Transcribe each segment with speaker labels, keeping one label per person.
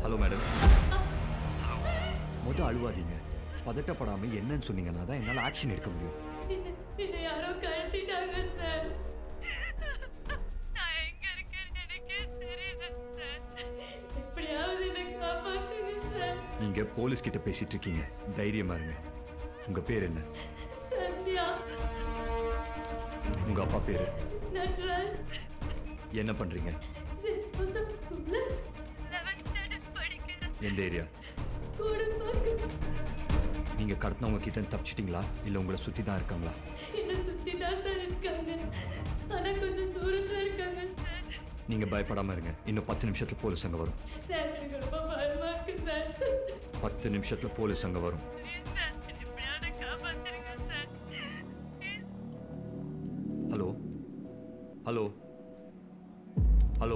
Speaker 1: Hello madam மொதல் அழுவாதீங்க பதட்டப்படாம என்னன்னு சொன்னீங்கன்னா தான் என்னால் ஆக்ஷன் எடுக்க முடியும்
Speaker 2: என்னை யாரோ கடத்திட்டாங்க சார் நான் எங்க இருக்கேன்னு எனக்கே தெரியல சார் எப்படியாவது என்னை காப்பாத்துங்க சார்
Speaker 1: நீங்க போலீஸ் கிட்ட பேசிட்டு இருக்கீங்க தைரியமா இருங்க உங்க பேர் என்ன
Speaker 2: சந்தியா
Speaker 1: உங்க அப்பா பேரு
Speaker 2: நட்ராஜ்
Speaker 1: என்ன பண்றீங்க
Speaker 2: சென்ட் ஜோசப் ஸ்கூல்ல லெவன்த் ஸ்டாண்டர்ட் படிக்கிறேன்
Speaker 1: எந்த ஏரியா
Speaker 2: கூட பார்க்க
Speaker 1: நீங்க கடத்தினவங்க கிட்ட இருந்து தப்பிச்சிட்டீங்களா இல்ல உங்களை சுத்தி தான் இருக்காங்களா
Speaker 2: என்னை சுத்தி தான் சார் இருக்காங்க ஆனா கொஞ்சம் தூரத்துல இருக்காங்க சார்
Speaker 1: நீங்க பயப்படாம இருங்க இன்னும் பத்து நிமிஷத்துல போலீஸ் அங்க வரும்
Speaker 2: சார் எனக்கு ரொம்ப பயமா இருக்கு சார்
Speaker 1: பத்து நிமிஷத்துல போலீஸ் அங்க வரும்
Speaker 2: Please சார் என்னை எப்படியாவது காப்பாத்துருங்க sir Please.
Speaker 1: Hello hello hello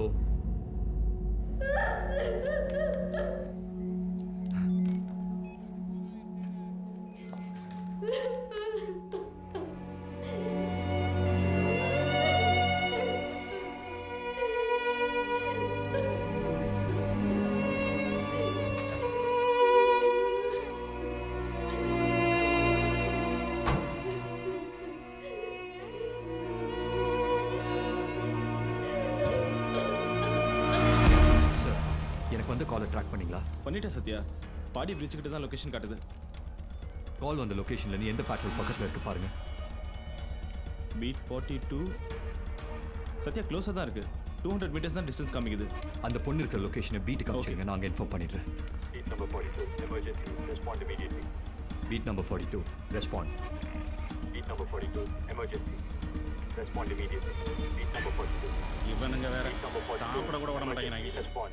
Speaker 1: sir எனக்கு வந்து காலை ட்ராக் பண்ணீங்களா
Speaker 3: பண்ணிட்டேன் சத்யா பாடி பிரிட்ஜ் கிட்ட தான் லொகேஷன் காட்டுது
Speaker 1: கால் வந்த லொகேஷன்ல நீ எந்த பேட்ரோல் பக்கத்துல இருக்கு பாருங்க
Speaker 3: பீட் ஃபார்ட்டி டூ சத்யா க்ளோஸாக தான் இருக்கு டூ ஹண்ட்ரட் மீட்டர்ஸ் தான் டிஸ்டன்ஸ் காமிக்குது
Speaker 1: அந்த பொண்ணு இருக்கிற லொகேஷனை பீட்டுக்கு அனுப்பிச்சிங்க நாங்கள் இன்ஃபார்ம் பண்ணிடுறேன்
Speaker 4: Seat number 42, emergency. Respond immediately.
Speaker 1: Beat number forty two respond
Speaker 4: Seat number 42, emergency. Respond immediately. Seat number 42.
Speaker 5: இவனுங்க வேற
Speaker 4: Seat number 42.
Speaker 5: சாப்பிட கூட விட மாட்டேங்கிறாங்க
Speaker 4: Respond.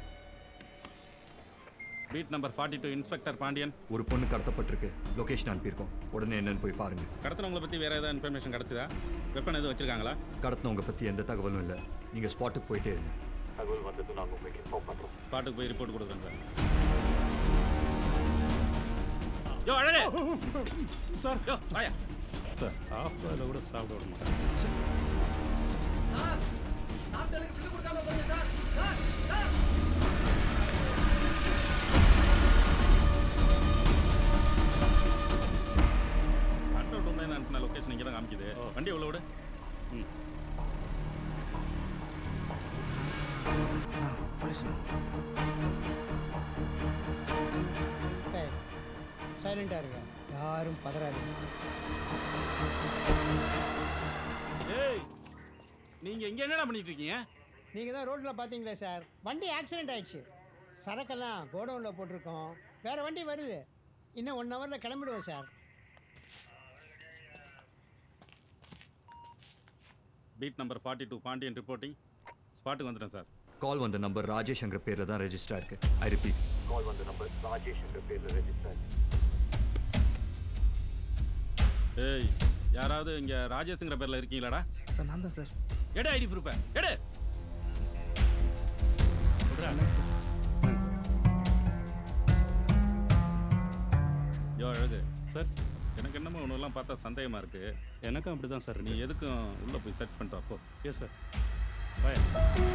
Speaker 5: Beat number forty two inspector Pandian
Speaker 1: ஒரு பொண்ணு கடத்தப்பட்டிருக்கு லொகேஷன் அனுப்பியிருக்கோம் உடனே என்னன்னு போய் பாருங்க
Speaker 5: கடத்தினவங்களை பற்றி வேற ஏதாவது இன்ஃபர்மேஷன் கிடைச்சதா வெப்பன் எதுவும் வச்சிருக்காங்களா
Speaker 1: கடத்தினவங்க பத்தி எந்த தகவலும் இல்லை நீங்க ஸ்பாட்டுக்கு போயிட்டே இருங்க
Speaker 4: தகவல் வந்தது நாங்கள் உங்களுக்கு இன்ஃபார்ம் பண்ணுறோம்
Speaker 5: ஸ்பாட்டுக்கு போய் ரிப்போர்ட் கொடுக்குறேன் சார் யோ அழகே சார் யோ வாயா சார் சாப்பிட கூட சாப்பிட விட மாட்டேன் கட் அவுட் உண்டே நான் லொக்கேஷன் இங்கே தான் காமிக்குது வண்டி எவ்வளோ விடு ம்
Speaker 6: சைலண்டாக இருங்க யாரும் பதறாதீங்க
Speaker 5: ஏய் நீங்கள் இங்கே என்னடா பண்ணிட்டு இருக்கீங்க
Speaker 6: நீங்கள் தான் ரோட்டில் பார்த்தீங்களே சார் வண்டி ஆக்சிடென்ட் ஆயிடுச்சு சரக்கெல்லாம் கோடவுனில் போட்டிருக்கோம் வேறு வண்டி வருது இன்னும் ஒன் ஹவரில் கிளம்பிடுவோம் sir
Speaker 5: beat number forty two Pandian reporting ஸ்பாட்டுக்கு வந்துட்டேன் சார்
Speaker 1: கால் வந்த நம்பர் ராஜேஷ்ங்கிற பேர்ல தான் ரெஜிஸ்டர் இருக்கு ஐ ரிப்பீட்
Speaker 4: கால் வந்த நம்பர் ராஜேஷ் என்ற பேரில் ரெஜிஸ்டர்
Speaker 5: ஏய் யாராவது இங்கே ராஜேஷுங்கிற பேரில் இருக்கீங்களாடா
Speaker 7: சார் நான் தான் சார்
Speaker 5: எடு ஐடி ப்ரூஃபை எடு யோ அழகு சார் எனக்கு என்னமோ ஒன்றுலாம் பார்த்தா சந்தேகமாக இருக்கு எனக்கும் அப்படி தான் சார் நீ எதுக்கும் உள்ளே போய் சர்ச் பண்ணிட்டு அப்போ எஸ் சார் பாய்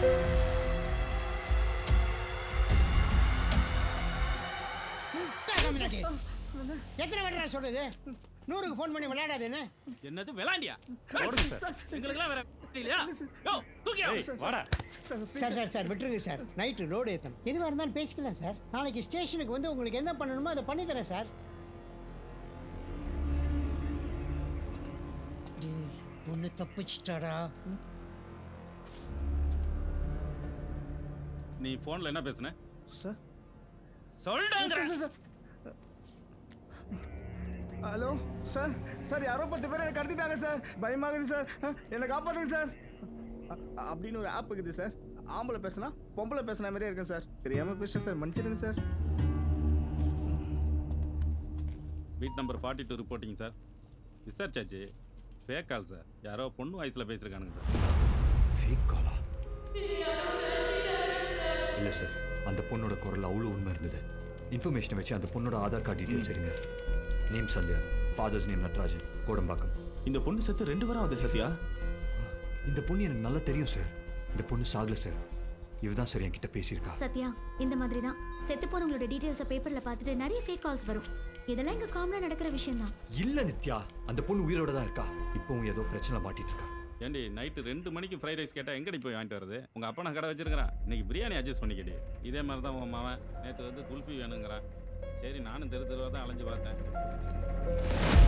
Speaker 6: எத்தனை வாட்டி நான் சொல்றது நூறுக்கு ஃபோன் பண்ணி விளையாடாதுன்னு
Speaker 5: என்னது விளாண்டியா எங்களுக்குலாம் வேற இல்லையா யோ தூக்கியா வாடா
Speaker 6: சார் சார் சார் விட்டுருங்க சார் நைட்டு லோடு ஏற்றணும் எதுவாக இருந்தாலும் பேசிக்கலாம் சார் நாளைக்கு ஸ்டேஷனுக்கு வந்து உங்களுக்கு என்ன பண்ணணுமோ அதை பண்ணி தரேன் சார் ஒன்று தப்பிச்சிட்டாடா
Speaker 5: நீ ஃபோனில் என்ன பேசுன
Speaker 7: சார்
Speaker 5: சொல்லுங்க
Speaker 7: ஹலோ சார் சார் யாரோ பத்து பேர் எனக்கு கடத்திட்டாங்க சார் பயமாகுது சார் அஹ், என்னை காப்பாத்துங்க சார் அ- அப்படின்னு ஒரு ஆப் இருக்குது சார் ஆம்பளை பேசுனா பொம்பளை பேசுன மாதிரியே இருக்கேன் சார் தெரியாம பேசுறேன் சார் மன்னிச்சிடுங்க sir
Speaker 5: beat number forty two reporting sir விசாரிச்சாச்சு ஃபேக் கால் சார் யாரோ பொண்ணு வயசில் பேசியிருக்கானுங்க சார்
Speaker 1: ஃபேக் காலா இல்லை சார் அந்த பொண்ணோட குரல் அவ்வளோ உண்மை இருந்தது இன்ஃபர்மேஷனை வச்சு அந்த பொண்ணோட ஆதார் கார்டு டீட்டெயில்ஸ் சரிங்க name Sandhya father's name Natrajan Kodambakkam
Speaker 3: இந்த பொண்ணு செத்து ரெண்டு வாரம் ஆகுது சத்யா
Speaker 1: இந்த பொண்ணு எனக்கு நல்லா தெரியும் சார் இந்த பொண்ணு சாகல சார் இவதான் சரி என்கிட்ட பேசியிருக்கா
Speaker 8: சத்யா இந்த மாதிரி தான் செத்து போனவங்களோட டீட்டெயில்ஸை பேப்பரில் பார்த்துட்டு நிறைய ஃபேக் கால்ஸ் வரும் இதெல்லாம் இங்கே காமனாக நடக்கிற விஷயம் தான்
Speaker 1: இல்ல நித்யா அந்த பொண்ணு உயிரோட தான் இருக்கா இப்பவும் ஏதோ பிரச்சனை மாட்டிட்டு இருக்கா
Speaker 5: ஏண்டி நைட்டு ரெண்டு மணிக்கு ஃப்ரைட் ரைஸ் கேட்டால் எங்கடி போய் வாங்கிட்டு வருது உங்கள் அப்பா நான் கடை வச்சிருக்கிறேன் இன்னைக்கு பிரியாணி அட்ஜஸ்ட் பண்ணிக்கடி இதே மாதிரி தான் உன் மாவன் நேற்று வந்து குல்ஃபி வேணுங்கிறான் சரி நானும் தெரு தெருவாக தான் அலைஞ்சு பார்த்தேன்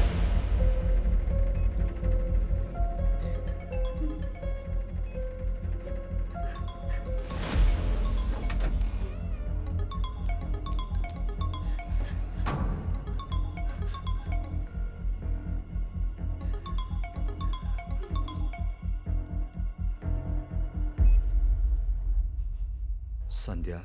Speaker 1: சந்தியா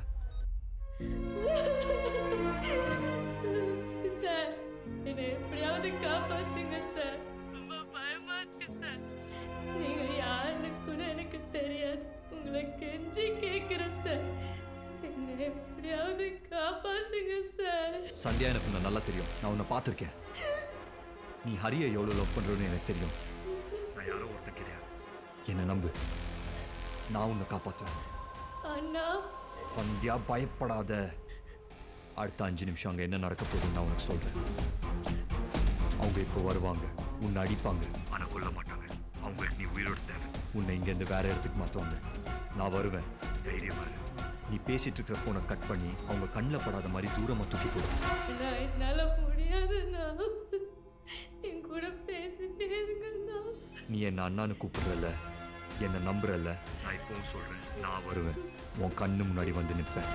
Speaker 2: சார் என்னை எப்படியாவது காப்பாத்துங்க சார் ரொம்ப பயமா இருக்கு சார் நீங்க யாருன்னு கூட எனக்கு தெரியாது உங்களை கெஞ்சி கேட்குறேன் சார் என்னை எப்படியாவது காப்பாத்துங்க சார்
Speaker 1: சந்தியா எனக்கு உன்னை நல்லா தெரியும் நான் உன்னை பார்த்துருக்கேன் நீ ஹரியை எவ்வளோ லவ் பண்ணுறோன்னு எனக்கு தெரியும் நான் யாரோ ஒருத்தன் கிடையாது என்னை நம்பு நான் உன்னை காப்பாற்றுவேன்
Speaker 2: அண்ணா
Speaker 1: சந்தியா பயப்படாத அடுத்த அஞ்சு நிமிஷம் அங்கே என்ன நடக்க போகுதுன்னு நான் உனக்கு சொல்கிறேன் அவங்க இப்போ வருவாங்க உன்னை அடிப்பாங்க ஆனால் கொல்ல மாட்டாங்க அவங்களுக்கு நீ உயிரோடு தேவை உன்னை இங்கேருந்து வேற இடத்துக்கு மாற்றுவாங்க நான் வருவேன் தைரியமா இரு. நீ பேசிட்டு இருக்கிற ஃபோனை கட் பண்ணி அவங்க கண்ணில் படாத மாதிரி தூரமாக தூக்கி போடு
Speaker 2: அண்ணா என்னால முடியாதுண்ணா என் கூட பேசிட்டே இருங்கண்ணா
Speaker 1: நீ என்ன அண்ணான்னு கூப்பிடுறல என்னை நம்புறல நான் இப்பவும் சொல்கிறேன் நான் வருவேன் உன் கண்ணு முன்னாடி வந்து நிற்பேன்